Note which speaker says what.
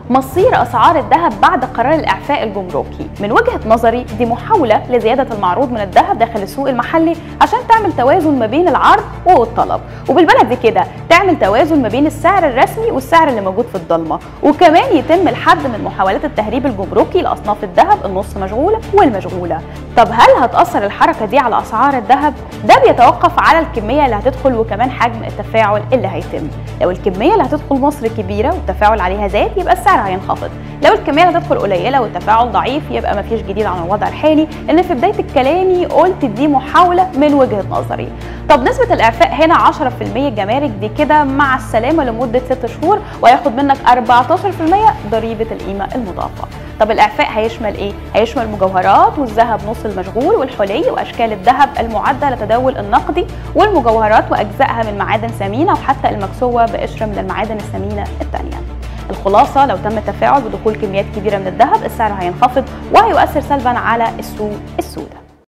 Speaker 1: مصير اسعار الذهب بعد قرار الاعفاء الجمركي من وجهه نظري دي محاوله لزياده المعروض من الذهب داخل السوق المحلي عشان تعمل توازن ما بين العرض والطلب وبالبلدي كده تعمل توازن ما بين السعر الرسمي والسعر اللي موجود في الضلمه وكمان يتم الحد من محاولات التهريب الجمركي لاصناف الذهب النص مشغوله والمشغوله طب هل هتاثر الحركه دي على اسعار الذهب ده بيتوقف على الكميه اللي هتدخل وكمان حجم التفاعل اللي هيتم لو الكميه اللي هتدخل مصر كبيره والتفاعل عليها زاد يبقى السعر هينخفض لو الكميه اللي هتدخل قليله والتفاعل ضعيف يبقى مفيش جديد عن الوضع الحالي لان في بدايه الكلامي قلت دي محاوله من وجهه نظري طب نسبه الاعفاء هنا 10% جمارك دي كده مع السلامه لمده 6 شهور وهياخد منك 14% ضريبه القيمه المضافه طب الاعفاء هيشمل ايه هيشمل المجوهرات والذهب نص المشغول والحلي واشكال الذهب المعده لتداول النقدي والمجوهرات واجزائها من معادن ثمينه وحتى المكسوه بقشره من المعادن الثمينه الثانيه الخلاصة لو تم التفاعل بدخول كميات كبيرة من الذهب السعر هينخفض وهيؤثر سلبا على السوق